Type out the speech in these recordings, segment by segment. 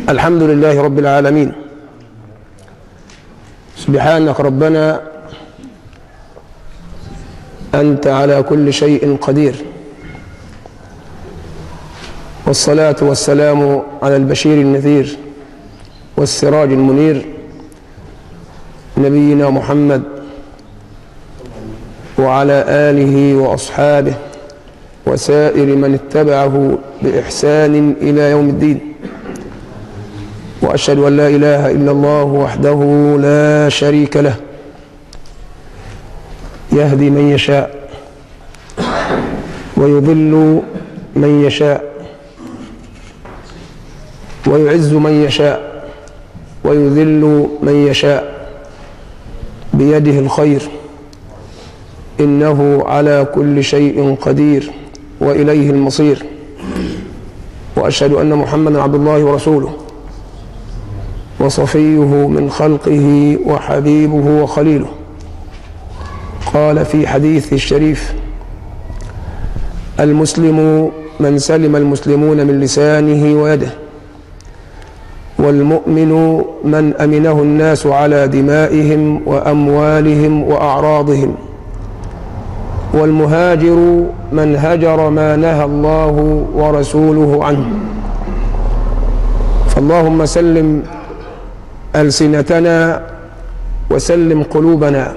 الحمد لله رب العالمين سبحانك ربنا أنت على كل شيء قدير والصلاة والسلام على البشير النذير والسراج المنير نبينا محمد وعلى آله وأصحابه وسائر من اتبعه بإحسان إلى يوم الدين وأشهد أن لا إله إلا الله وحده لا شريك له يهدي من يشاء ويضل من يشاء ويعز من يشاء ويذل من يشاء بيده الخير إنه على كل شيء قدير وإليه المصير وأشهد أن محمدا عبد الله ورسوله وصفيه من خلقه وحبيبه وخليله قال في حديث الشريف المسلم من سلم المسلمون من لسانه ويده والمؤمن من أمنه الناس على دمائهم وأموالهم وأعراضهم والمهاجر من هجر ما نهى الله ورسوله عنه فاللهم سلم ألسنتنا وسلم قلوبنا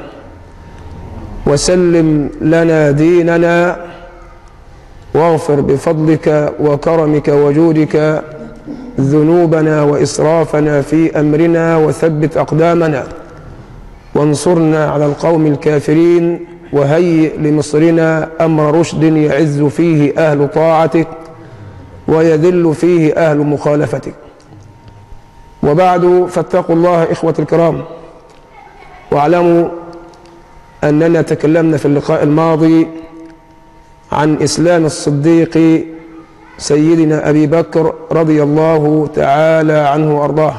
وسلم لنا ديننا واغفر بفضلك وكرمك وجودك ذنوبنا وإسرافنا في أمرنا وثبت أقدامنا وانصرنا على القوم الكافرين وهيئ لمصرنا أمر رشد يعز فيه أهل طاعتك ويذل فيه أهل مخالفتك وبعد فاتقوا الله إخوة الكرام واعلموا أننا تكلمنا في اللقاء الماضي عن إسلام الصديق سيدنا أبي بكر رضي الله تعالى عنه وأرضاه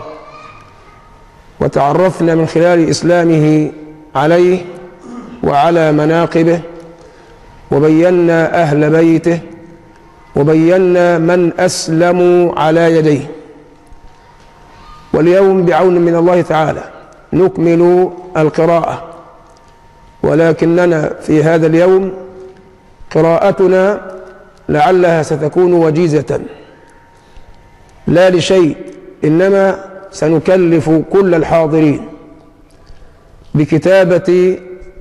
وتعرفنا من خلال إسلامه عليه وعلى مناقبه وبينا أهل بيته وبينا من أسلموا على يديه واليوم بعون من الله تعالى نكمل القراءة ولكننا في هذا اليوم قراءتنا لعلها ستكون وجيزة لا لشيء إنما سنكلف كل الحاضرين بكتابة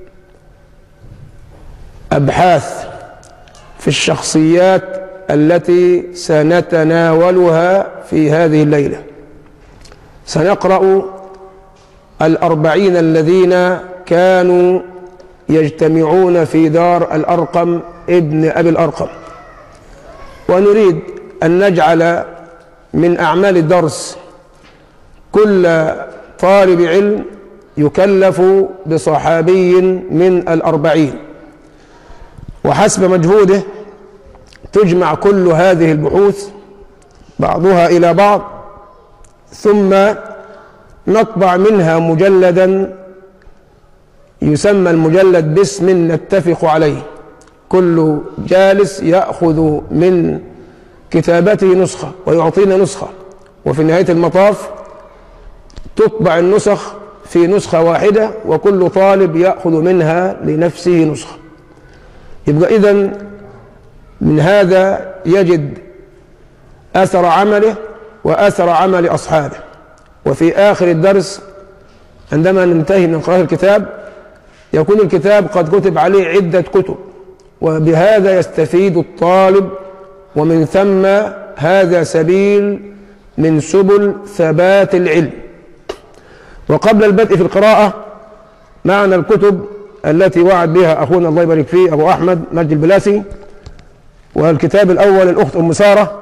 أبحاث في الشخصيات التي سنتناولها في هذه الليلة سنقرأ الأربعين الذين كانوا يجتمعون في دار الأرقم ابن أبي الأرقم ونريد أن نجعل من أعمال الدرس كل طالب علم يكلف بصحابي من الأربعين وحسب مجهوده تجمع كل هذه البحوث بعضها إلى بعض ثم نطبع منها مجلدا يسمى المجلد باسم نتفق عليه كل جالس يأخذ من كتابته نسخة ويعطينا نسخة وفي نهاية المطاف تطبع النسخ في نسخة واحدة وكل طالب يأخذ منها لنفسه نسخة يبقى إذن من هذا يجد أثر عمله وأثر عمل أصحابه وفي آخر الدرس عندما ننتهي من قراءة الكتاب يكون الكتاب قد كتب عليه عدة كتب وبهذا يستفيد الطالب ومن ثم هذا سبيل من سبل ثبات العلم وقبل البدء في القراءة معنا الكتب التي وعد بها أخونا الله يبارك فيه أبو أحمد مجد البلاسي والكتاب الأول الأخت أم سارة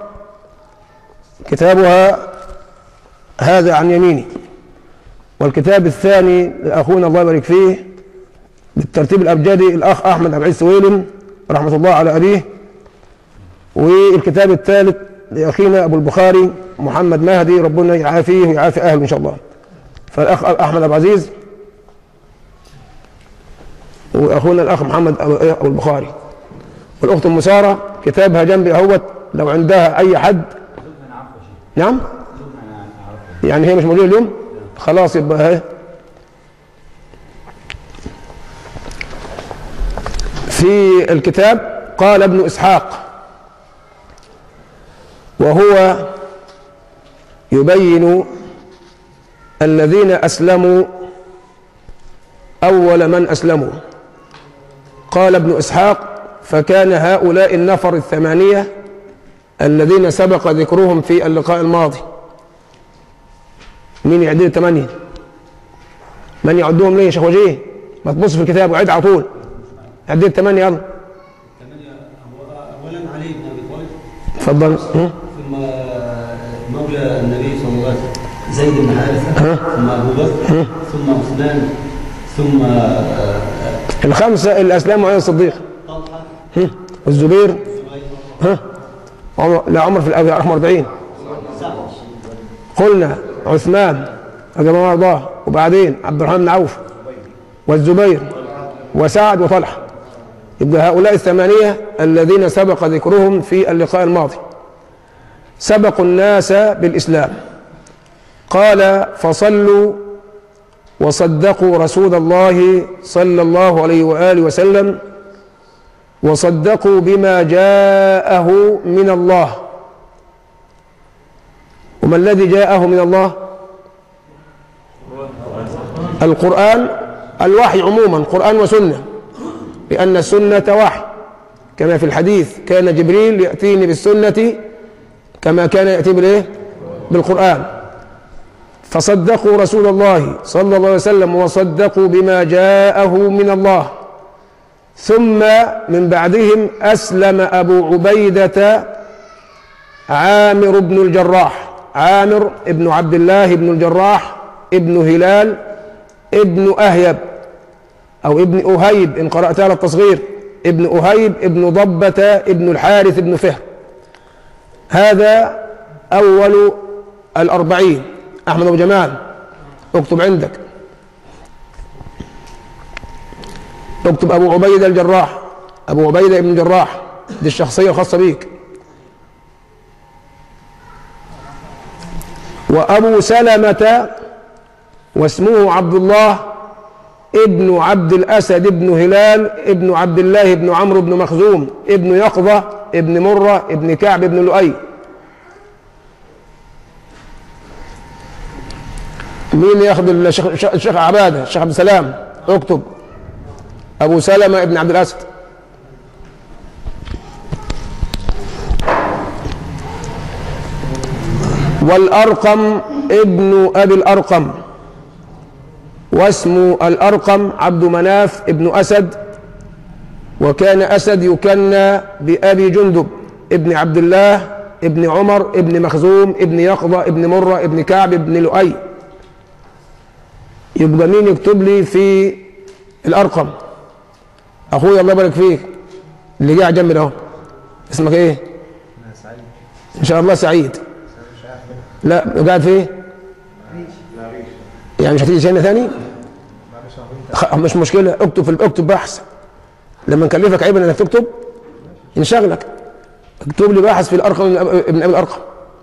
كتابها هذا عن يميني والكتاب الثاني لأخونا الله يبارك فيه بالترتيب الأبجدي الأخ أحمد عبد العزيز سويلم رحمة الله على أبيه والكتاب الثالث لأخينا أبو البخاري محمد مهدي ربنا يعافيه ويعافي أهله إن شاء الله فالأخ أحمد أبو عزيز وأخونا الأخ محمد أبو البخاري والأخت أم سارة كتابها جنبي أهوت لو عندها أي حد نعم يعني هي مش موجودة اليوم خلاص يبقى هي في الكتاب قال ابن إسحاق وهو يبين الذين أسلموا أول من أسلموا قال ابن إسحاق فكان هؤلاء النفر الثمانية الذين سبق ذكرهم في اللقاء الماضي مين يعد لي الثمانية من يعدهم ليه يا شيخ وجيه ما تبص في الكتاب وعد على طول عد لي الثمانية يلا ثمانية هو أولا علي بن أبي طالب اتفضل هم؟ ثم مولى النبي صلى الله عليه وسلم زيد بن حارثة ثم أبو بكر ثم عثمان ثم آه، الخمسة اللي أسلموا عليه الصديق طلحة هم؟ والزبير زبير ها عمر لا عمر في الأول رقم 40 سعد قلنا عثمان رضي الله عنه وارضاه وبعدين عبد الرحمن بن عوف والزبير وسعد وطلحه يبقى هؤلاء الثمانية الذين سبق ذكرهم في اللقاء الماضي سبقوا الناس بالإسلام قال فصلوا وصدقوا رسول الله صلى الله عليه وآله وسلم وصدقوا بما جاءه من الله وما الذي جاءه من الله القرآن الوحي عموما قرآن وسنة لأن السنة وحي كما في الحديث كان جبريل يأتيني بالسنة كما كان يأتي بالإيه؟ بالقرآن فصدقوا رسول الله صلى الله عليه وسلم وصدقوا بما جاءه من الله ثم من بعدهم أسلم أبو عبيدة عامر بن الجراح عامر ابن عبد الله بن الجراح ابن هلال ابن أهيب أو ابن أهيب إن قرأتها على التصغير ابن أهيب ابن ضبة ابن الحارث ابن فهر هذا أول الأربعين أحمد أبو جمال اكتب عندك اكتب أبو عبيدة الجراح أبو عبيدة ابن الجراح دي الشخصية الخاصة بيك وأبو سلمة واسمه عبد الله ابن عبد الأسد ابن هلال ابن عبد الله ابن عمرو بن مخزوم ابن يقظة ابن مرة ابن كعب ابن لؤي مين ياخذ الشيخ الشيخ عبادة الشيخ عبد السلام اكتب أبو سلمة ابن عبد الأسد والأرقم ابن أبي الأرقم واسم الأرقم عبد مناف ابن أسد وكان أسد يكنى بأبي جندب ابن عبد الله ابن عمر ابن مخزوم ابن يقظة ابن مرة ابن كعب ابن لؤي يبقى مين يكتب لي في الأرقم أخويا الله يبارك فيك اللي جاي جنبي ده اهو اسمك ايه؟ ان شاء الله سعيد لا قاعد في ايه؟ يعني مش هتيجي هنا ثاني؟ خ- مش مشكلة اكتب في اكتب بحث لما نكلفك عيب انك تكتب ينشغلك اكتب لي بحث في الارقم ابن أب- ابن ابي الارقم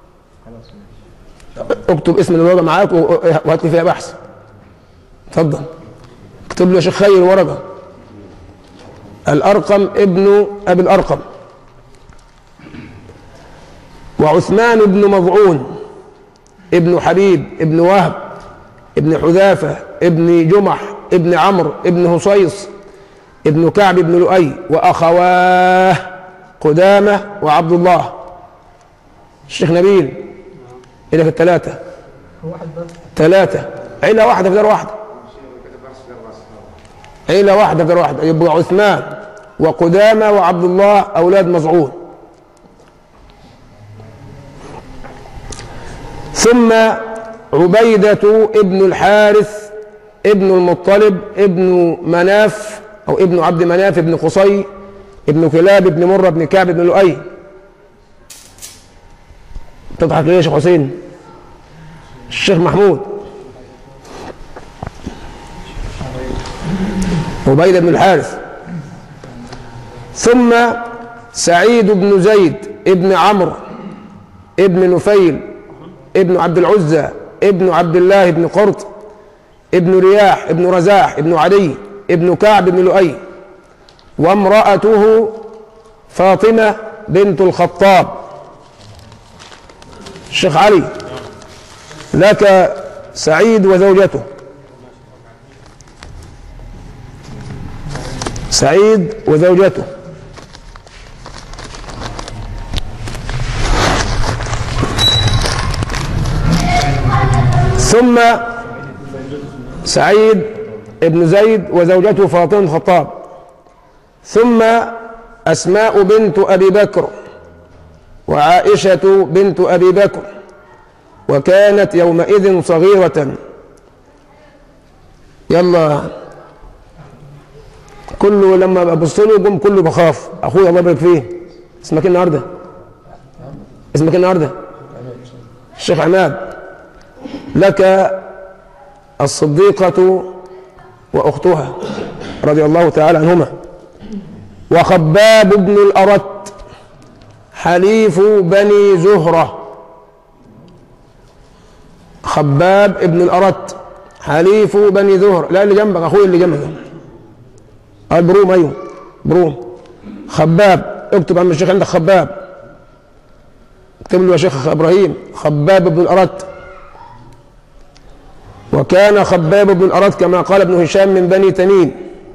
اكتب اسم الورقه معاك و- وهات لي فيها بحث اتفضل اكتب لي يا شيخ خير ورقه الارقم ابن ابي الارقم وعثمان بن مضعون ابن حبيب ابن وهب ابن حذافة ابن جمح ابن عمرو ابن هصيص ابن كعب بن لؤي وأخواه قدامة وعبد الله الشيخ نبيل إلى في الثلاثة ثلاثة عيلة واحدة في دار واحدة عيلة واحدة في دار واحدة يبقى عثمان وقدامة وعبد الله أولاد مزعون ثم عبيدة ابن الحارث ابن المطلب ابن مناف أو ابن عبد مناف ابن قصي ابن كلاب ابن مرة ابن كعب ابن لؤي تضحك ليه يا شيخ حسين الشيخ محمود عبيدة بن الحارث ثم سعيد بن زيد ابن عمرو ابن نفيل ابن عبد العزى ابن عبد الله بن قرط ابن رياح ابن رزاح ابن علي ابن كعب بن لؤي وامرأته فاطمة بنت الخطاب الشيخ علي لك سعيد وزوجته سعيد وزوجته ثم سعيد ابن زيد وزوجته فاطمة بن الخطاب ثم أسماء بنت أبي بكر وعائشة بنت أبي بكر وكانت يومئذ صغيرة يلا كله لما ببص له يقوم كله بخاف اخويا الله يبارك فيه اسمك ايه النهارده اسمك ايه النهارده الشيخ عماد لك الصديقة وأختها رضي الله تعالى عنهما وخباب بن الأرت حليف بني زهرة خباب ابن الأرت حليف بني زهرة لا اللي جنبك أخوي اللي جنبك آه بروم أيوه بروم خباب اكتب عم الشيخ عندك خباب اكتب له يا شيخ إبراهيم خباب بن الأرت وكان خباب بن الأرت كما قال ابن هشام من بني تميم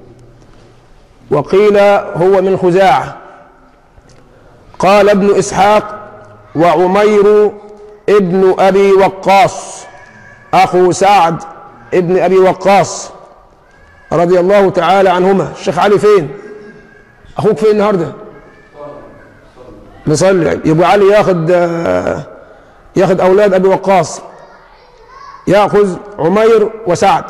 وقيل هو من خزاعة قال ابن إسحاق وعمير ابن أبي وقاص أخو سعد ابن أبي وقاص رضي الله تعالى عنهما الشيخ علي فين أخوك فين النهاردة نصلي يبقى علي ياخد ياخد أولاد أبي وقاص يأخذ عمير وسعد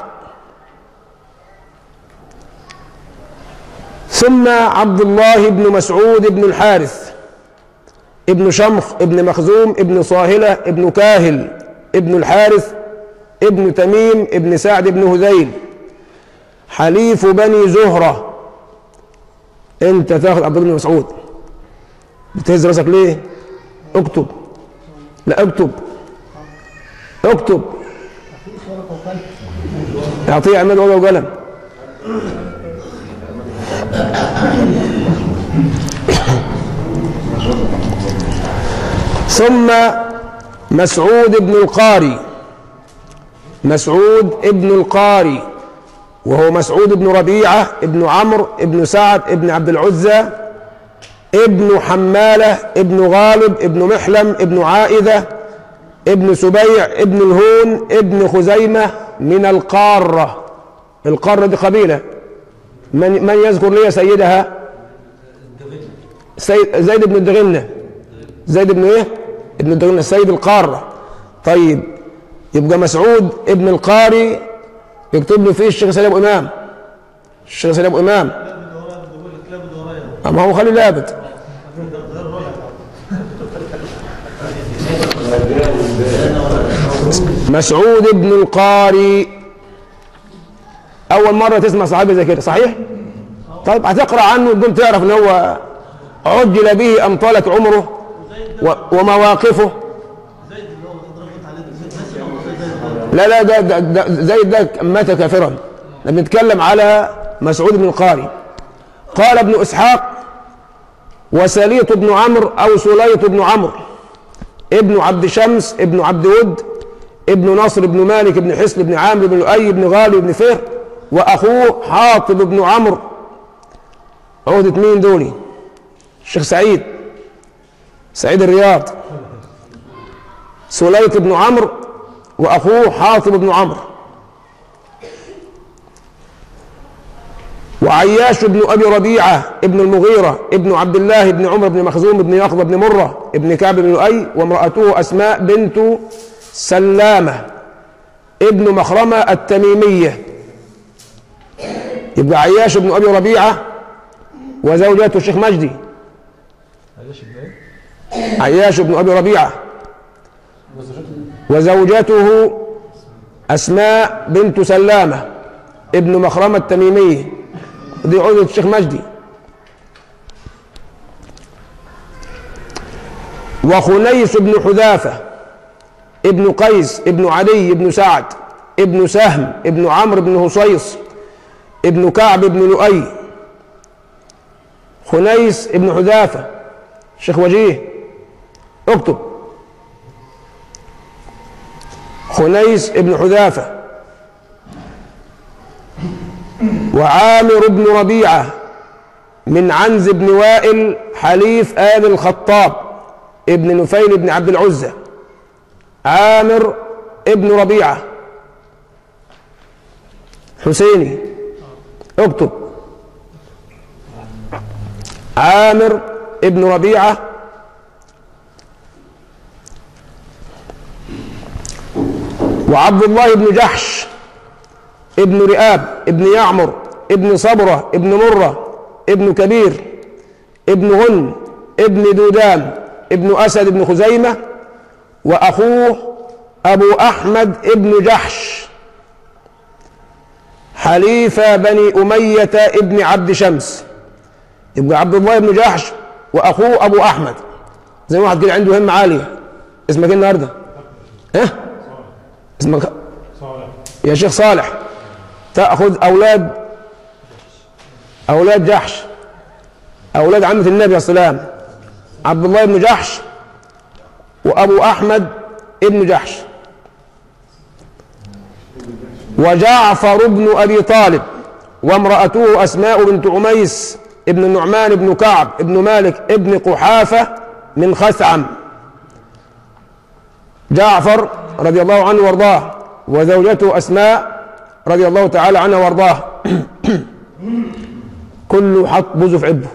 ثم عبد الله بن مسعود بن الحارث ابن شمخ ابن مخزوم ابن صاهلة ابن كاهل ابن الحارث ابن تميم ابن سعد بن هذيل حليف بني زهرة انت تاخذ عبد الله بن مسعود بتهز راسك ليه اكتب لا اكتب اكتب اعطيه عماد ورقه وقلم ثم مسعود بن القاري مسعود ابن القاري وهو مسعود بن ربيعة ابن عمرو ابن سعد ابن عبد العزى ابن حمالة ابن غالب ابن محلم ابن عائذة ابن سبيع ابن الهون ابن خزيمة من القارة القارة دي قبيلة من, من يذكر لي سيدها سيد زيد بن الدغنة زيد بن ايه ابن الدغنة سيد القارة طيب يبقى مسعود ابن القاري يكتب له فيه الشيخ سلام امام الشيخ سلام امام اما هو خلي لابد مسعود بن القاري اول مره تسمع صحابي زي كده صحيح طيب هتقرا عنه وتقول تعرف ان هو عجل به ام طالت عمره و- ومواقفه لا لا ده, ده, ده زيد ده مات كافرا احنا بنتكلم على مسعود بن القاري قال ابن اسحاق وسليط بن عمرو او سليط بن عمرو ابن عبد شمس ابن عبد ود ابن نصر بن مالك بن حسن بن عامر بن لؤي بن غالي بن فهر واخوه حاطب بن عمرو عهدة مين دولي الشيخ سعيد سعيد الرياض سليط بن عمرو واخوه حاطب بن عمرو وعياش بن ابي ربيعه ابن المغيره ابن عبد الله بن عمر بن مخزوم بن يقظه بن مره ابن كعب بن لؤي وامراته اسماء بنت سلامه ابن مخرمه التميميه يبقى عياش بن ابي ربيعه وزوجته الشيخ مجدي عياش بن ابي ربيعه وزوجته اسماء بنت سلامه ابن مخرمه التميميه دي عودة الشيخ مجدي وخنيس بن حذافة ابن قيس ابن علي ابن سعد ابن سهم ابن عمرو بن هصيص ابن كعب بن لؤي خنيس ابن حذافة شيخ وجيه اكتب خنيس ابن حذافة وعامر بن ربيعة من عنز بن وائل حليف آل الخطاب ابن نفيل بن عبد العزة عامر ابن ربيعة حسيني اكتب عامر ابن ربيعة وعبد الله بن جحش ابن رئاب ابن يعمر ابن صبرة ابن مرة ابن كبير ابن غن ابن دودام ابن أسد ابن خزيمة وأخوه أبو أحمد ابن جحش حليفة بني أمية ابن عبد شمس يبقى عبد الله بن جحش وأخوه أبو أحمد زي ما واحد كده عنده همة عالية اسمك ايه النهارده؟ ها؟ اسمك يا شيخ صالح تأخذ أولاد أولاد جحش أولاد عمة النبي صلى الله عليه وسلم عبد الله بن جحش وأبو أحمد ابن جحش وجعفر بن أبي طالب وامرأته أسماء بنت عميس ابن النعمان بن كعب ابن مالك ابن قحافة من خثعم جعفر رضي الله عنه وارضاه وزوجته أسماء رضي الله تعالى عنها وارضاه كله حط بوزه في عبه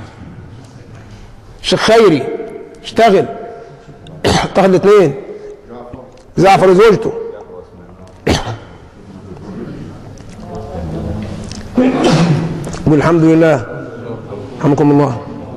شيخ خيري اشتغل تاخد الاثنين جعفر وزوجته قول الحمد لله رحمكم الله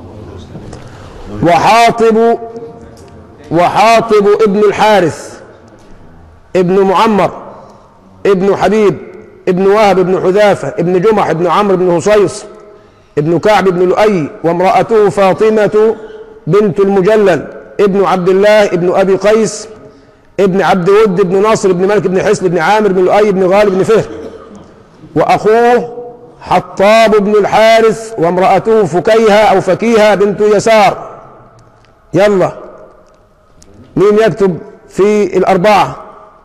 وحاطب وحاطب ابن الحارث ابن معمر ابن حبيب ابن وهب ابن حذافة ابن جمح ابن عمرو بن هصيص ابن كعب بن لؤي وامرأته فاطمة بنت المجلل ابن عبد الله ابن أبي قيس ابن عبد ود ابن ناصر ابن مالك ابن حسن ابن عامر بن لؤي ابن غالب بن فهر وأخوه حطاب بن الحارث وامرأته فكيهة أو فكيهة بنت يسار يلا مين يكتب في الأربعة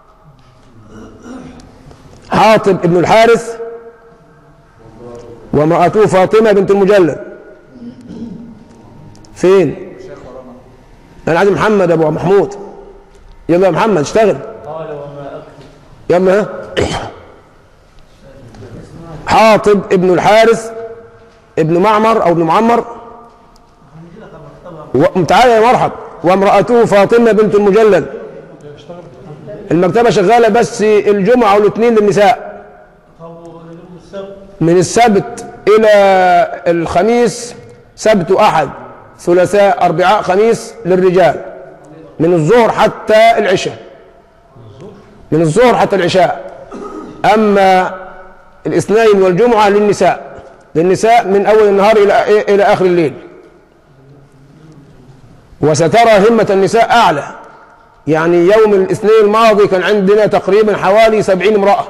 حاطب ابن الحارث وامرأته فاطمة بنت المجلد فين أنا عايز محمد أبو محمود يلا يا محمد اشتغل قال وما أكتب يلا ها حاطب ابن الحارث ابن معمر او ابن معمر و... تعالى يا مرحب وامرأته فاطمة بنت المجلد المكتبة شغالة بس الجمعة والاثنين للنساء طب يوم السبت من السبت إلى الخميس سبت وأحد ثلاثاء أربعاء خميس للرجال من الظهر حتى العشاء من الظهر حتى العشاء أما الاثنين والجمعة للنساء للنساء من أول النهار إلى إلى آخر الليل وسترى همة النساء أعلى يعني يوم الاثنين الماضي كان عندنا تقريبا حوالي سبعين امرأة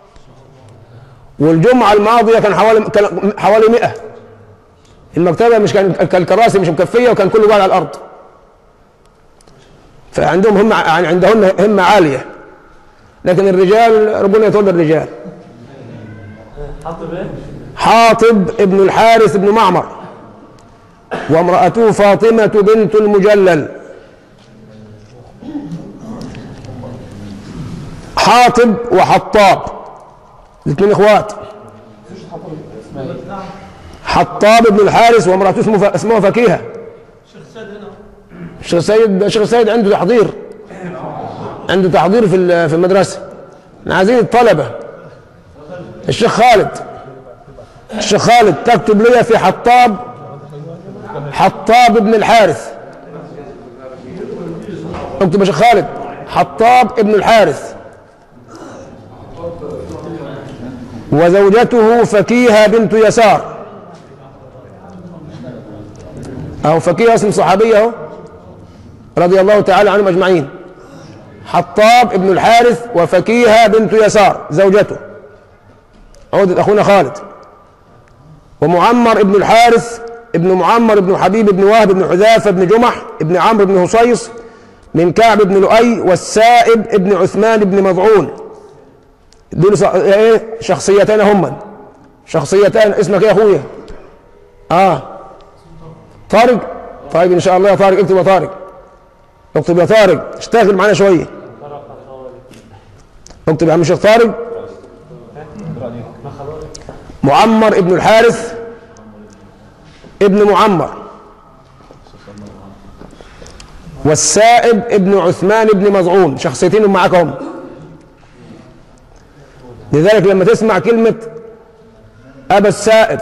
والجمعة الماضية كان حوالي كان حوالي 100 المكتبة مش كان كان الكراسي مش مكفية وكان كله قاعد على الأرض فعندهم هم يعني عندهن همة عالية لكن الرجال ربنا يتولى الرجال حاطب ايه؟ حاطب ابن الحارث بن معمر وامرأته فاطمة بنت المجلل حاطب وحطاب الاثنين اخوات حطاب بن الحارث وامرأته اسمه اسمها فكيهة شيخ سيد هنا الشيخ سيد الشيخ سيد عنده تحضير عنده تحضير في ال- في المدرسة احنا عايزين الطلبة الشيخ خالد الشيخ خالد تكتب لي في حطاب حطاب بن الحارث اكتب يا شيخ خالد حطاب ابن الحارث وزوجته فكيهة بنت يسار أو فكيهة اسم صحابية أهو رضي الله تعالى عنهم أجمعين حطاب ابن الحارث وفكيهة بنت يسار زوجته عودة أخونا خالد ومعمر ابن الحارث ابن معمر ابن حبيب ابن وهب ابن حذافة ابن جمح ابن عمرو بن هصيص من كعب بن لؤي والسائب ابن عثمان بن مضعون دول ص- ايه شخصيتان هما شخصيتان اسمك ايه يا اخويا اه طارق طيب ان شاء الله يا طارق اكتب يا طارق اكتب يا طارق اشتغل معانا شويه اكتب يا عم الشيخ طارق معمر ابن الحارث ابن معمر والسائب ابن عثمان بن مضعون شخصيتين معاك هم لذلك لما تسمع كلمة أبا السائب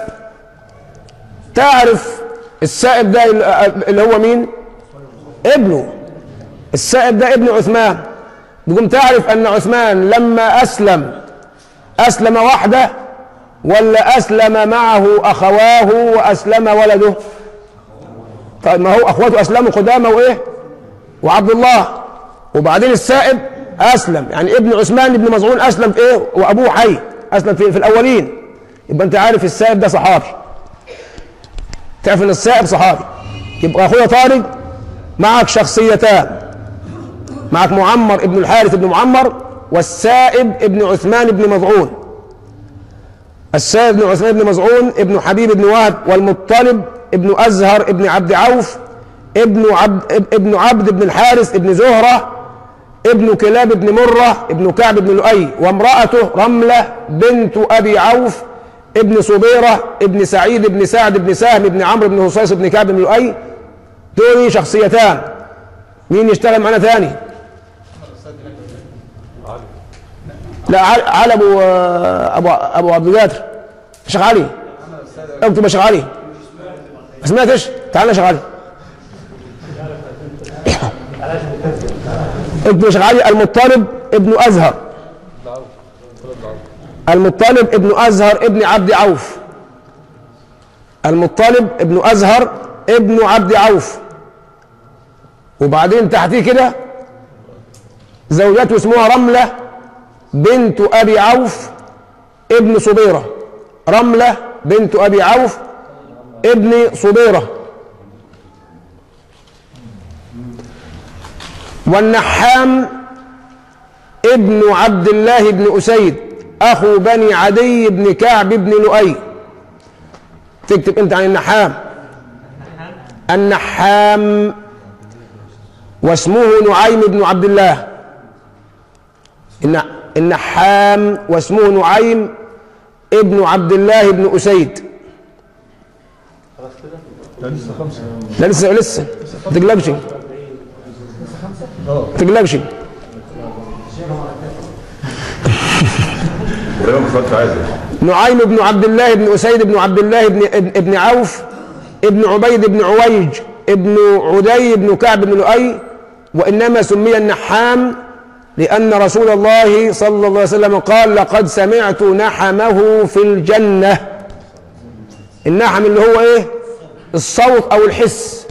تعرف السائب ده اللي هو مين ابنه السائب ده ابن عثمان تقوم تعرف أن عثمان لما أسلم أسلم وحده ولا أسلم معه أخواه وأسلم ولده طيب ما هو أخواته أسلموا قدامه وإيه وعبد الله وبعدين السائب أسلم يعني ابن عثمان بن مزعون أسلم في إيه وأبوه حي أسلم في, في الأولين يبقى أنت عارف السائب ده صحابي تعرف أن السائب صحابي يبقى أخويا طارق معك شخصيتان معك معمر ابن الحارث بن معمر والسائب ابن عثمان بن مضعون السائب بن عثمان بن مزعون ابن حبيب بن وهب والمطلب ابن أزهر ابن عبد عوف ابن عبد ابن عبد بن الحارث ابن زهرة ابن كلاب بن مرة ابن كعب بن لؤي وامرأته رملة بنت أبي عوف ابن صبيرة ابن سعيد بن سعد بن سهم بن عمرو بن هصيص بن كعب بن لؤي دول شخصيتان مين يشتغل معنا ثاني لا علي علي ابو ابو ابو عبد القادر شيخ علي اكتب يا شيخ علي ما سمعتش تعال يا شيخ علي اكتب يا شيخ علي المطلب ابن ازهر المطلب ابن ازهر ابن عبد عوف المطلب ابن ازهر ابن عبد عوف وبعدين تحتيه كده زوجته اسمها رمله بنت أبي عوف ابن صبيرة رملة بنت أبي عوف ابن صبيرة والنحام ابن عبد الله بن أسيد أخو بني عدي بن كعب بن لؤي تكتب أنت عن النحام النحام واسمه نعيم بن عبد الله إن النحام واسمه نعيم ابن عبد الله بن أسيد لا لسه لسه ما تقلقش ما تقلقش ولما كنت عايز نعيم بن عبد الله بن أسيد بن عبد الله بن ابن, ابن عوف ابن عبيد بن عويج ابن عدي بن كعب بن لؤي وإنما سمي النحام لأن رسول الله صلى الله عليه وسلم قال لقد سمعت نحمه في الجنة النحم اللي هو إيه الصوت أو الحس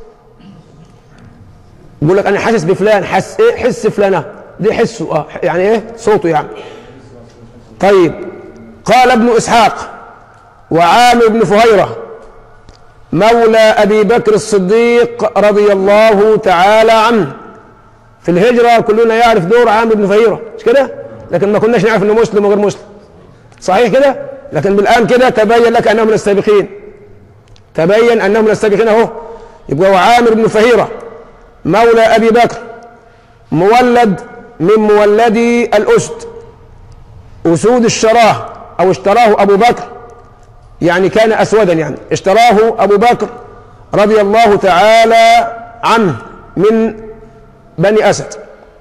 يقول لك أنا حاسس بفلان حس إيه حس فلانة دي حسه آه يعني إيه صوته يعني طيب قال ابن إسحاق وعامر بن فهيرة مولى أبي بكر الصديق رضي الله تعالى عنه في الهجرة كلنا يعرف دور عامر بن فهيرة مش كده لكن ما كناش نعرف انه مسلم وغير مسلم صحيح كده لكن بالآن كده تبين لك أنهم من السابقين تبين أنهم من السابقين أهو يبقى هو عامر بن فهيرة مولى أبي بكر مولد من مولدي الأسد أسود الشراه أو اشتراه أبو بكر يعني كان أسودا يعني اشتراه أبو بكر رضي الله تعالى عنه من بني أسد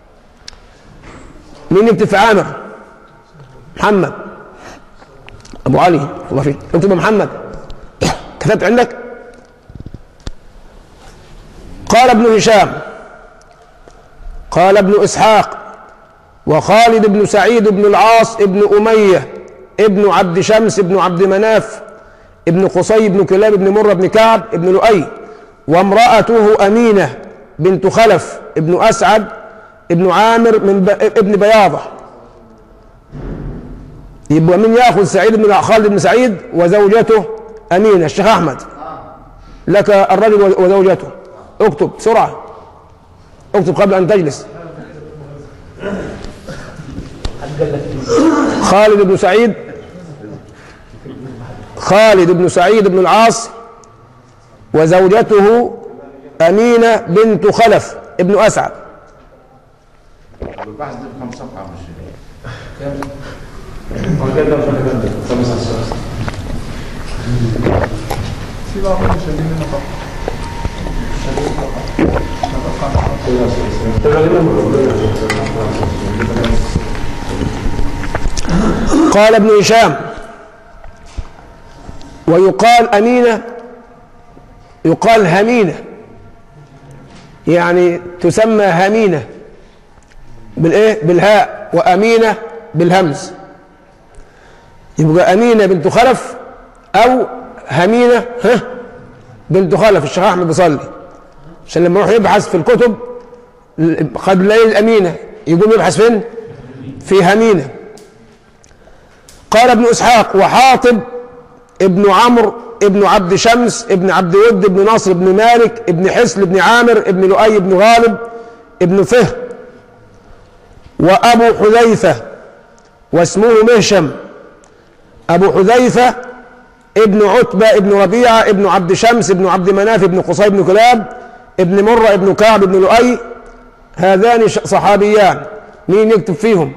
مين يكتب في عامر محمد أبو علي الله فيك اكتب محمد كتبت عندك قال ابن هشام قال ابن إسحاق وخالد بن سعيد بن العاص ابن أمية ابن عبد شمس ابن عبد مناف ابن قصي بن كلاب بن مرة بن كعب ابن لؤي وامرأته أمينة بنت خلف ابن أسعد ابن عامر من ب... ابن بياضة يبقى مين ياخذ سعيد بن خالد بن سعيد وزوجته أمينة الشيخ أحمد لك الرجل وزوجته اكتب بسرعة اكتب قبل أن تجلس خالد بن سعيد خالد بن سعيد بن العاص وزوجته أمينة بنت خلف ابن أسعد البحث ده بكم صفحة مش قال ابن هشام ويقال أمينة يقال همينة يعني تسمى همينة بالإيه؟ بالهاء وأمينة بالهمز يبقى أمينة بنت خلف أو همينة ها بنت خلف الشيخ أحمد بيصلي عشان لما يروح يبحث في الكتب قد لا يجد أمينة يقوم يبحث فين؟ في همينة قال ابن إسحاق وحاطب ابن عمرو ابن عبد شمس ابن عبد ود ابن نصر ابن مالك ابن حسل ابن عامر ابن لؤي ابن غالب ابن فهر وأبو حذيفة واسمه مهشم أبو حذيفة ابن عتبة ابن ربيعة ابن عبد شمس ابن عبد مناف ابن قصي بن كلاب ابن مرة ابن كعب ابن لؤي هذان ش- صحابيان مين يكتب فيهم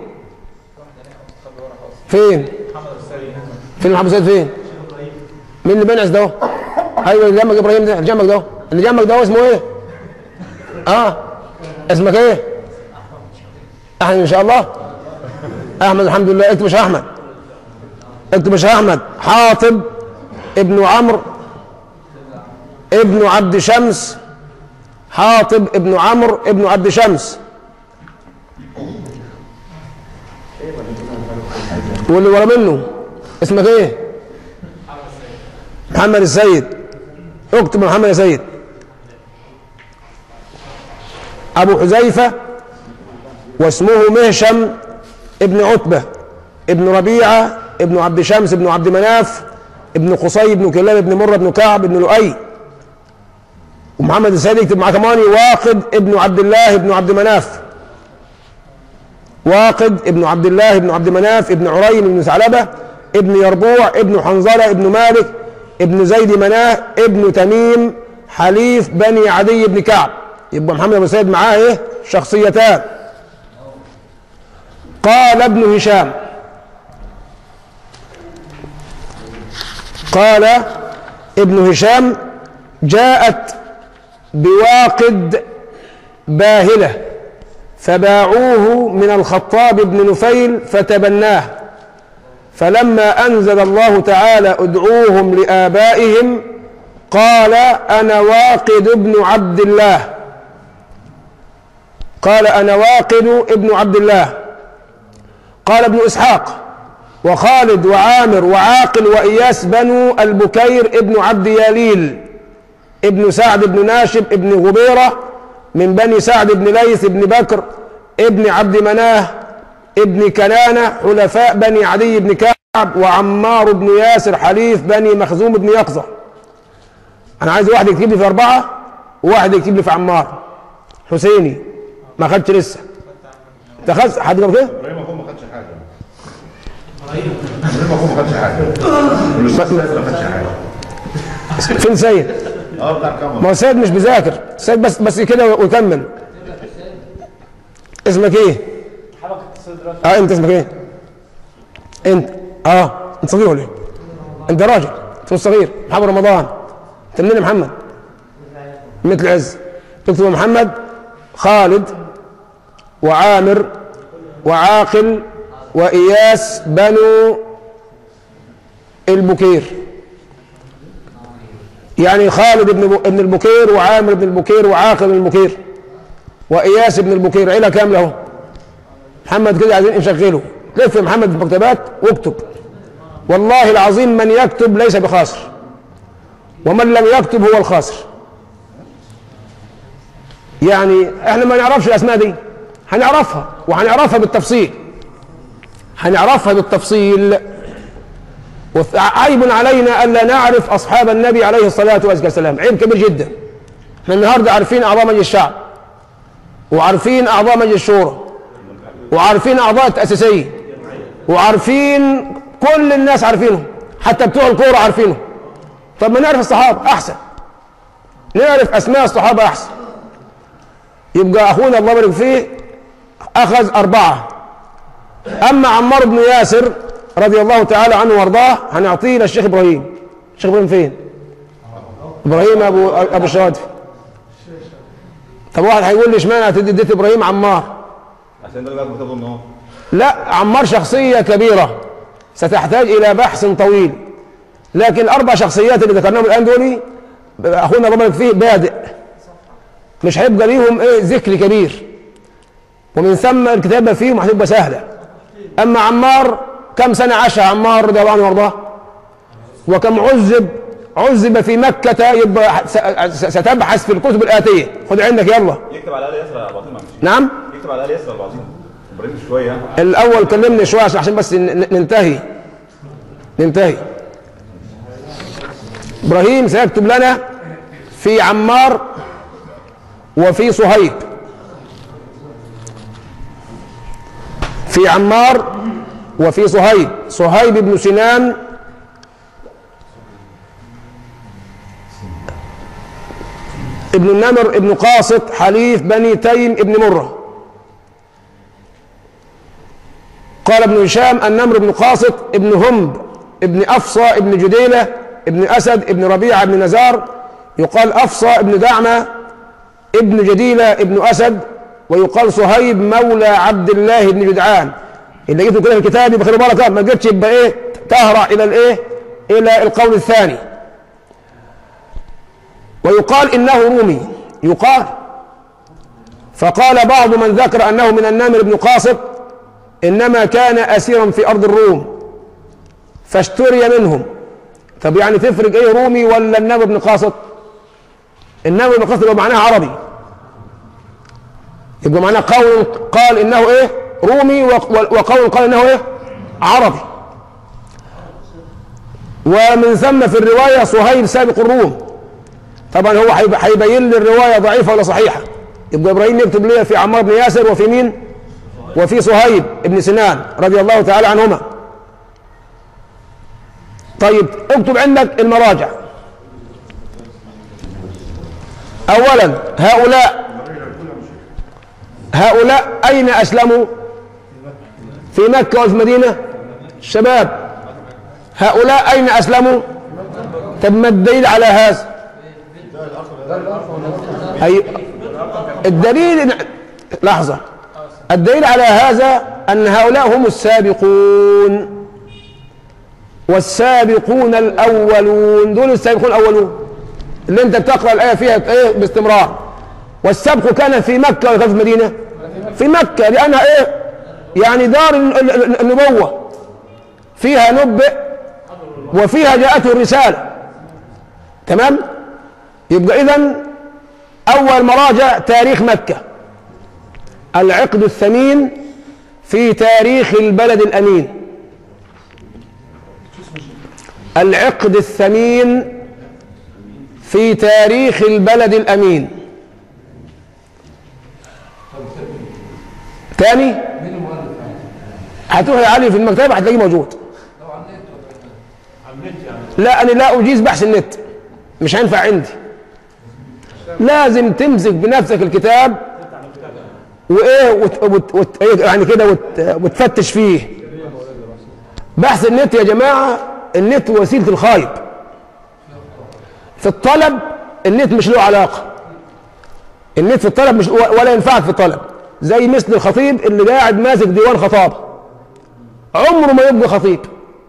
فين فين محمد سيد فين مين اللي بينعس ده ايوه اللي جنبك ابراهيم ده اللي جنبك ده اللي جنبك ده اسمه ايه اه اسمك ايه احمد ان شاء الله احمد الحمد لله اكتب يا شيخ احمد اكتب يا شيخ احمد حاطب ابن عمرو ابن عبد شمس حاطب ابن عمرو ابن عبد شمس واللي ورا منه اسمك ايه محمد السيد اكتب محمد يا سيد ابو حذيفه واسمه مهشم ابن عتبه ابن ربيعه ابن عبد شمس ابن عبد مناف ابن قصي ابن كلاب ابن مره ابن كعب ابن لؤي ومحمد السيد يكتب معاه كمان واقد ابن عبد الله ابن عبد مناف واقد ابن عبد الله ابن عبد مناف ابن عرين ابن ثعلبة ابن يربوع ابن حنظلة ابن مالك ابن زيد مناه ابن تميم حليف بني عدي بن كعب يبقى محمد بن سيد معاه ايه شخصيتان قال ابن هشام قال ابن هشام جاءت بواقد باهله فباعوه من الخطاب بن نفيل فتبناه فلما أنزل الله تعالى ادعوهم لآبائهم قال أنا واقد ابن عبد الله قال أنا واقد ابن عبد الله قال ابن إسحاق وخالد وعامر وعاقل وإياس بنو البكير ابن عبد ياليل ابن سعد بن ناشب ابن غبيرة من بني سعد بن ليث بن بكر ابن عبد مناه ابن كنانة حلفاء بني عدي بن كعب وعمار بن ياسر حليف بني مخزوم بن يقظة أنا عايز واحد يكتب لي في أربعة وواحد يكتب لي في عمار حسيني ما خدش لسه أنت خدت حد قبل كده؟ ابراهيم اخوه ما خدش حاجة ابراهيم اخوه ما خدش حاجة والاستاذ سيد ما خدش حاجة فين سيد؟ اه بتاع الكاميرا ما هو سيد مش بيذاكر سيد بس بس كده ويكمل اسمك ايه؟ اه انت اسمك ايه؟ انت اه انت صغير ولا ايه؟ انت راجل انت مش صغير محمد رمضان انت منين يا محمد؟ مثل عز تكتب محمد خالد وعامر وعاقل وإياس بنو البكير يعني خالد بن ابن البكير وعامر بن البكير وعاقل بن البكير وإياس بن البكير عيلة كاملة اهو محمد كده عايزين نشغله لف يا محمد في المكتبات واكتب والله العظيم من يكتب ليس بخاسر ومن لم يكتب هو الخاسر يعني احنا ما نعرفش الاسماء دي هنعرفها وهنعرفها بالتفصيل هنعرفها بالتفصيل وعيب علينا ألا نعرف أصحاب النبي عليه الصلاة والسلام عيب كبير جدا احنا النهاردة عارفين أعضاء مجلس الشعب وعارفين أعضاء مجلس الشورى وعارفين أعضاء التأسيسية وعارفين كل الناس عارفينهم حتى بتوع الكورة عارفينهم طب ما نعرف الصحابة أحسن نعرف أسماء الصحابة أحسن يبقى أخونا الله يبارك فيه أخذ أربعة أما عمار بن ياسر رضي الله تعالى عنه وارضاه هنعطيه للشيخ إبراهيم الشيخ إبراهيم فين؟ إبراهيم أبو أبو الشواتفي طب واحد هيقول لي اشمعنى اديت إبراهيم عمار عشان ده بقى كتبه ان هو لا عمار شخصية كبيرة ستحتاج إلى بحث طويل لكن الأربع شخصيات اللي ذكرناهم الآن دول أخونا الله يبارك فيه بادئ مش هيبقى ليهم إيه ذكر كبير ومن ثم الكتابة فيهم هتبقى سهلة أما عمار كم سنة عاشها عمار رضي الله عنه وارضاه وكم عذب عذب في مكة يبقى س- ستبحث في الكتب الآتية خد عندك يلا يكتب على الاقل يسرى على بعضين مش نعم يكتب على الاقل يسرى على بعضين ابراهيم شويه ها الأول كلمني شوية عشان بس ن- ن- ننتهي ننتهي إبراهيم سيكتب لنا في عمار وفي صهيب في عمار وفي صهيب صهيب بن سنان ابن النمر ابن قاسط حليف بني تيم ابن مره قال ابن هشام النمر بن قاسط ابن همب ابن أفصى ابن جديلة ابن أسد ابن ربيعة ابن نزار يقال أفصى ابن دعمة ابن جديلة ابن أسد ويقال صهيب مولى عبد الله بن جدعان اللي جبته كده في الكتاب يبقى خلي بالك ما جبتش يبقى ايه تهرع الى الايه الى القول الثاني ويقال انه رومي يقال فقال بعض من ذكر انه من النمر بن قاسط انما كان اسيرا في ارض الروم فاشتري منهم طب يعني تفرق ايه رومي ولا النمر بن قاسط النمر بن قاسط يبقى معناها عربي يبقى معناه قول قال انه ايه رومي وق- وقول قال انه ايه عربي ومن ثم في الروايه صهيب سابق الروم طبعا هو هيب- هيبين لي الروايه ضعيفه ولا صحيحه يبقى ابراهيم يكتب لي في عمار بن ياسر وفي مين وفي صهيب بن سنان رضي الله تعالى عنهما طيب اكتب عندك المراجع اولا هؤلاء هؤلاء اين اسلموا في مكه وفي مدينه الشباب هؤلاء اين اسلموا طب ما الدليل على هذا أي الدليل إن- لحظه الدليل على هذا ان هؤلاء هم السابقون والسابقون الاولون دول السابقون الاولون اللي انت بتقرا الايه فيها ايه باستمرار والسبق كان في مكه ولا في المدينه في مكه لانها ايه يعني دار ال- ال- ال- النبوه فيها نبئ وفيها جاءته الرساله تمام يبقى اذا اول مراجع تاريخ مكه العقد الثمين في تاريخ البلد الامين العقد الثمين في تاريخ البلد الامين تاني هتروح يا علي في المكتبه هتلاقيه موجود لا انا لا اجيز بحث النت مش هينفع عندي لازم تمسك بنفسك الكتاب وايه وت... وت... وت... إيه يعني كده وت... وتفتش فيه بحث النت يا جماعه النت وسيله الخايب في الطلب النت مش له علاقه النت في الطلب مش ولا ينفعك في الطلب زي مثل الخطيب اللي قاعد ماسك ديوان خطابه عمره ما يبقى خطيب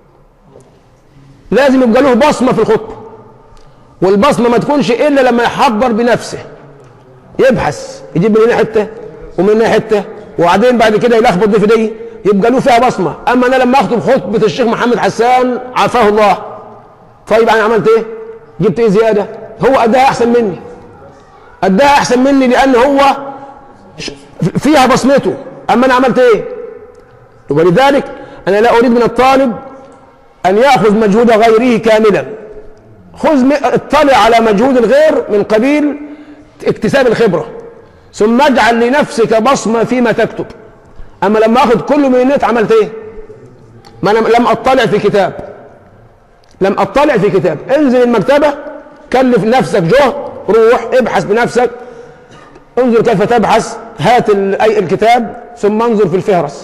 لازم يبقى له بصمه في الخطبه والبصمه ما تكونش الا لما يحضر بنفسه يبحث يجيب من هنا حته ومن هنا حته وبعدين بعد كده يلخبط دي في دي يبقى له فيها بصمه اما انا لما اخطب خطبه الشيخ محمد حسان عافاه الله طيب انا عملت ايه؟ جبت ايه زياده؟ هو اداها احسن مني اداها احسن مني لان هو ش- فيها بصمته اما انا عملت ايه ولذلك انا لا اريد من الطالب ان ياخذ مجهود غيره كاملا خذ م- اطلع على مجهود الغير من قبيل اكتساب الخبره ثم اجعل لنفسك بصمه فيما تكتب اما لما اخذ كله من النت عملت ايه ما انا لم اطلع في كتاب لم اطلع في كتاب انزل المكتبه كلف نفسك جهد روح ابحث بنفسك انظر كيف تبحث هات ال- أي الكتاب ثم انظر في الفهرس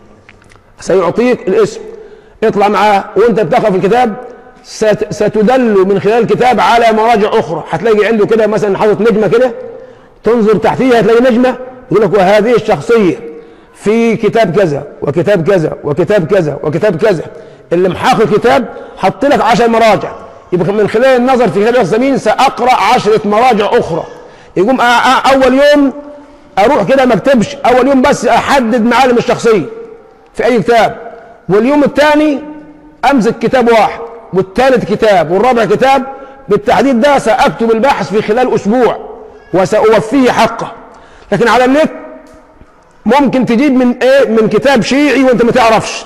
سيعطيك الاسم اطلع معاه وانت بتقرا في الكتاب ست- ستدل من خلال الكتاب على مراجع اخرى هتلاقي عنده كده مثلا حاطط نجمه كده تنظر تحتيها هتلاقي نجمه يقول لك وهذه الشخصيه في كتاب كذا وكتاب كذا وكتاب كذا وكتاب كذا اللي محقق الكتاب حط لك 10 مراجع يبقى من خلال النظر في كتاب الزمين ساقرا عشرة مراجع اخرى يقوم أ- أ- اول يوم اروح كده ما اكتبش اول يوم بس احدد معالم الشخصيه في اي كتاب واليوم الثاني امسك كتاب واحد والثالث كتاب والرابع كتاب بالتحديد ده ساكتب البحث في خلال اسبوع وساوفيه حقه لكن على النت ممكن تجيب من ايه من كتاب شيعي وانت ما تعرفش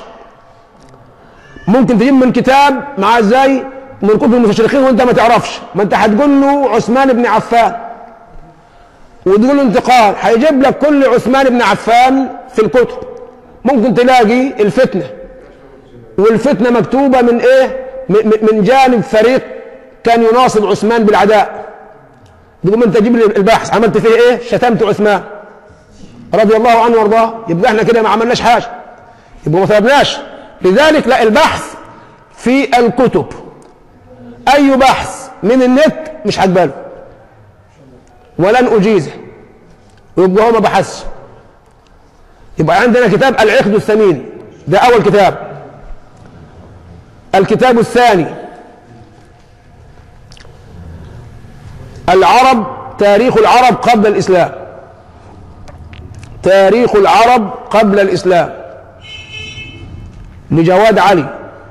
ممكن تجيب من كتاب مع ازاي من كتب المستشرقين وانت ما تعرفش ما انت هتقول له عثمان بن عفان وتقول له انتقال هيجيب لك كل عثمان بن عفان في الكتب ممكن تلاقي الفتنه والفتنه مكتوبه من ايه م- م- من جانب فريق كان يناصب عثمان بالعداء تقوم انت تجيب لي البحث عملت فيه ايه شتمت عثمان رضي الله عنه وارضاه يبقى احنا كده ما عملناش حاجه يبقى ما طلبناش لذلك لا البحث في الكتب اي بحث من النت مش هقبله ولن اجيزه يبقى هو ما بحثش يبقى عندنا كتاب العقد الثمين ده اول كتاب الكتاب الثاني العرب تاريخ العرب قبل الاسلام تاريخ العرب قبل الاسلام لجواد علي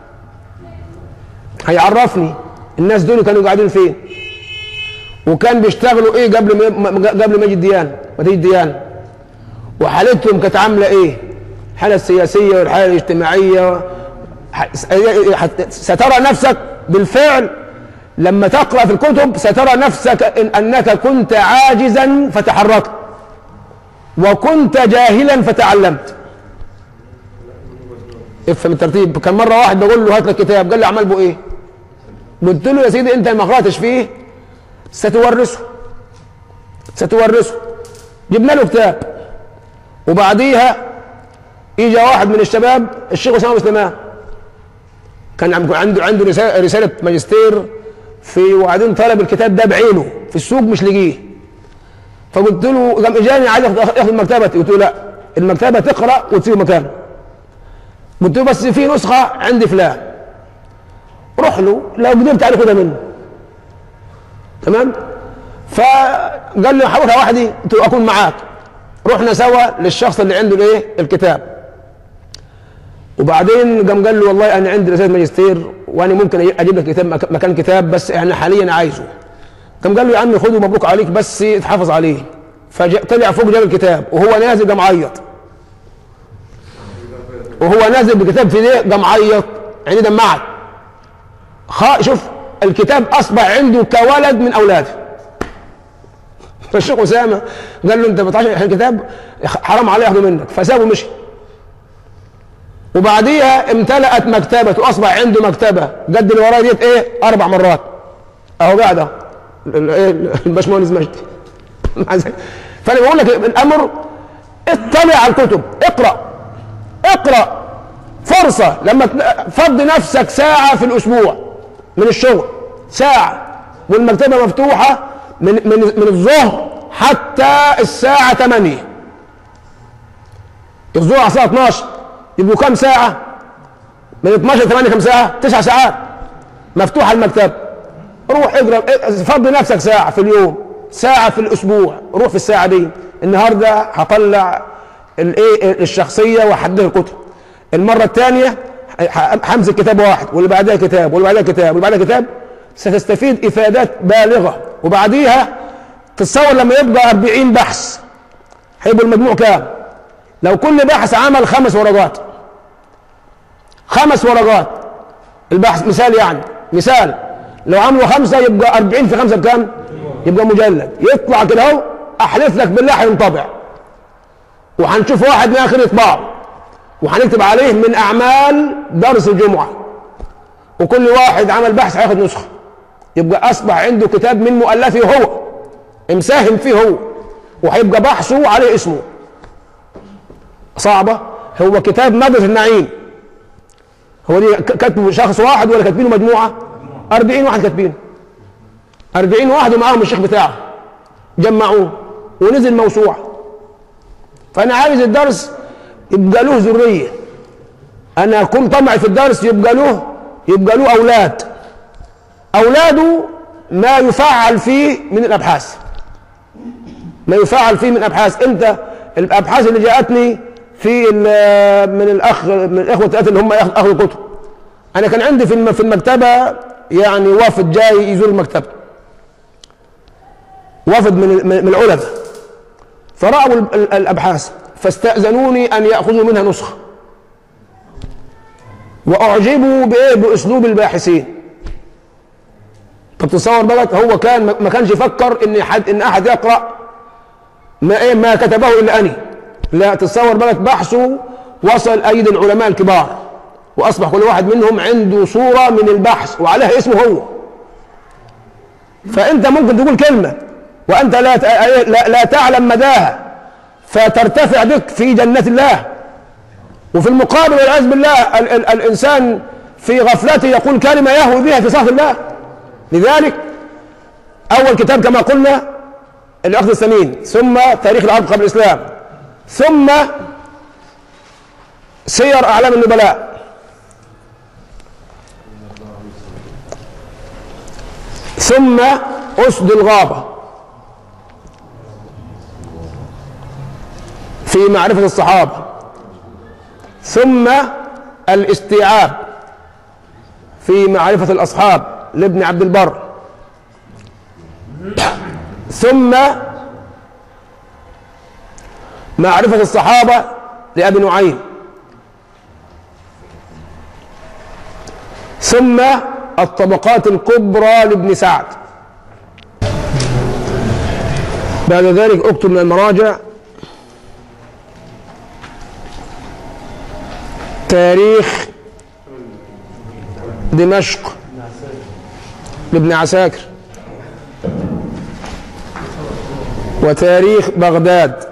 هيعرفني الناس دول كانوا قاعدين فين وكان بيشتغلوا ايه قبل ما ما- قبل ما يجي الديانه ما تيجي الديانه وحالتهم كانت عامله ايه الحاله السياسيه والحاله الاجتماعيه ح- حت- سترى نفسك بالفعل لما تقرا في الكتب سترى نفسك إن انك كنت عاجزا فتحركت وكنت جاهلا فتعلمت افهم الترتيب كان مره واحد بقول له هات لك كتاب قال لي اعمل به ايه قلت له يا سيدي انت ما قراتش فيه ستورثه ستورثه جبنا له كتاب وبعديها اجى واحد من الشباب الشيخ اسامه سليمان كان عم- عنده عنده رساله رساله ماجستير في وبعدين طلب الكتاب ده بعينه في السوق مش لاقيه فقلت له قام اجاني عايز ياخد ياخد مكتبتي قلت له لا المكتبه تقرا وتسيب مكانه قلت له بس في نسخه عند فلان روح له لو قدرت عليه خدها منه تمام فقال لي حاولها وحدي قلت له اكون معاك رحنا سوا للشخص اللي عنده الايه الكتاب وبعدين قام قال له والله انا عندي رساله ماجستير وانا ممكن اجيب لك كتاب مك- مكان كتاب بس انا حاليا عايزه قام قال له يا عمي خده مبروك عليك بس اتحافظ عليه فطلع فوق جاب الكتاب وهو نازل قام عيط وهو نازل بكتاب في ايديه قام عيط عينيه دمعت خ- شوف الكتاب اصبح عنده كولد من اولاده فالشيخ اسامه قال له انت بتعشر الكتاب حرام عليه ياخده منك فسابه مشي وبعديها امتلأت مكتبته اصبح عنده مكتبه قد اللي ورايا ديت ايه اربع مرات اهو قاعد اهو ال- ال- ايه الباشمهندس مجدي فانا بقول لك الامر اطلع على الكتب اقرا اقرا فرصه لما تل- فضي نفسك ساعه في الاسبوع من الشغل ساعه والمكتبه مفتوحه من من من الظهر حتى الساعه 8 الظهر على الساعه 12 يبقوا كام ساعه من 12 ل 8 كام ساعه 9 ساعات مفتوحه المكتبه روح اقرا فضي نفسك ساعه في اليوم ساعه في الاسبوع روح في الساعه دي النهارده هطلع الايه الشخصيه واحدد الكتب المره الثانيه همسك كتاب واحد واللي بعدها كتاب واللي بعدها كتاب واللي بعدها كتاب ستستفيد افادات بالغه وبعديها تتصور لما يبقى 40 بحث هيبقى المجموع كام لو كل باحث عمل خمس ورقات خمس ورقات البحث مثال يعني مثال لو عملوا خمسة يبقى 40 في خمسة بكام؟ يبقى مجلد يطلع كده اهو احلف لك بالله هينطبع وهنشوف واحد من اخر يطبعه وهنكتب عليه من اعمال درس الجمعه وكل واحد عمل بحث هياخد نسخه يبقى اصبح عنده كتاب من مؤلفه هو مساهم فيه هو وهيبقى بحثه عليه اسمه صعبه هو كتاب مدرسه النعيم هو دي ك- كاتبه شخص واحد ولا كاتبينه مجموعه 40 واحد كاتبينه 40 واحد ومعاهم الشيخ بتاعه جمعوه ونزل موسوعه فانا عايز الدرس يبقى له ذريه انا اكون طمعي في الدرس يبقى له يبقى له اولاد اولاده ما يفعل فيه من الابحاث ما يفعل فيه من ابحاث انت الابحاث اللي جاءتني في ال- من الاخ من الاخوه الثلاثه اللي هم أخ- اخذوا الكتب انا كان عندي في الم- في المكتبه يعني وافد جاي يزور المكتبه وافد من من من العلماء فرأوا ال- ال- الابحاث فاستأذنوني ان ياخذوا منها نسخه واعجبوا بايه باسلوب الباحثين طب تصور بقى هو كان ما- ما كانش يفكر ان حد ان احد يقرا ما ايه ما كتبه الا اني لا تصور بقى بحثه وصل ايدي العلماء الكبار واصبح كل واحد منهم عنده صوره من البحث وعليها اسمه هو فانت ممكن تقول كلمه وانت لا ت- لا, لا تعلم مداها فترتفع بك في جنه الله وفي المقابل والعياذ بالله ال ال الانسان في غفلته يقول كلمه يهوي بها في صف الله لذلك اول كتاب كما قلنا الاخذ الثمين ثم تاريخ العرب قبل الاسلام ثم سير اعلام النبلاء ثم اسد الغابه في معرفه الصحابه ثم الاستيعاب في معرفه الاصحاب لابن عبد البر ثم معرفة الصحابة لأبي نعيم ثم الطبقات الكبرى لابن سعد بعد ذلك اكتب من المراجع تاريخ دمشق لابن عساكر وتاريخ بغداد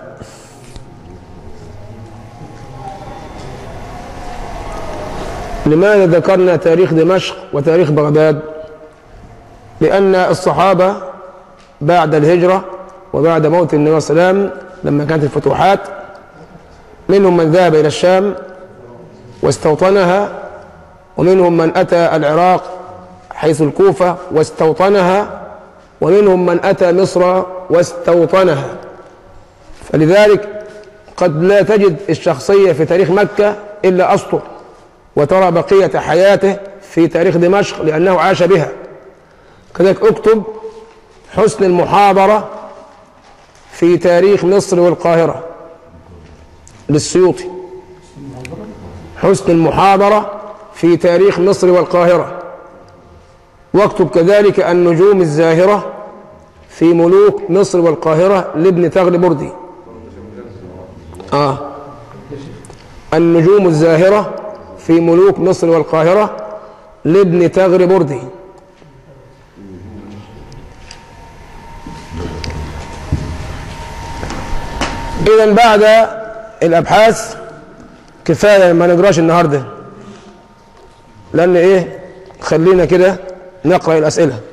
لماذا ذكرنا تاريخ دمشق وتاريخ بغداد لأن الصحابة بعد الهجرة وبعد موت النبي صلى الله عليه وسلم لما كانت الفتوحات منهم من ذهب إلى الشام واستوطنها ومنهم من أتى العراق حيث الكوفة واستوطنها ومنهم من أتى مصر واستوطنها فلذلك قد لا تجد الشخصية في تاريخ مكة إلا أسطر وترى بقية حياته في تاريخ دمشق لأنه عاش بها كذلك اكتب حسن المحاضرة في تاريخ مصر والقاهرة للسيوطي حسن المحاضرة في تاريخ مصر والقاهرة واكتب كذلك النجوم الزاهرة في ملوك مصر والقاهرة لابن تغلب بردي آه النجوم الزاهرة في ملوك مصر والقاهرة لابن تغر بردي إذا بعد الأبحاث كفاية ما نقراش النهاردة لأن إيه خلينا كده نقرأ الأسئلة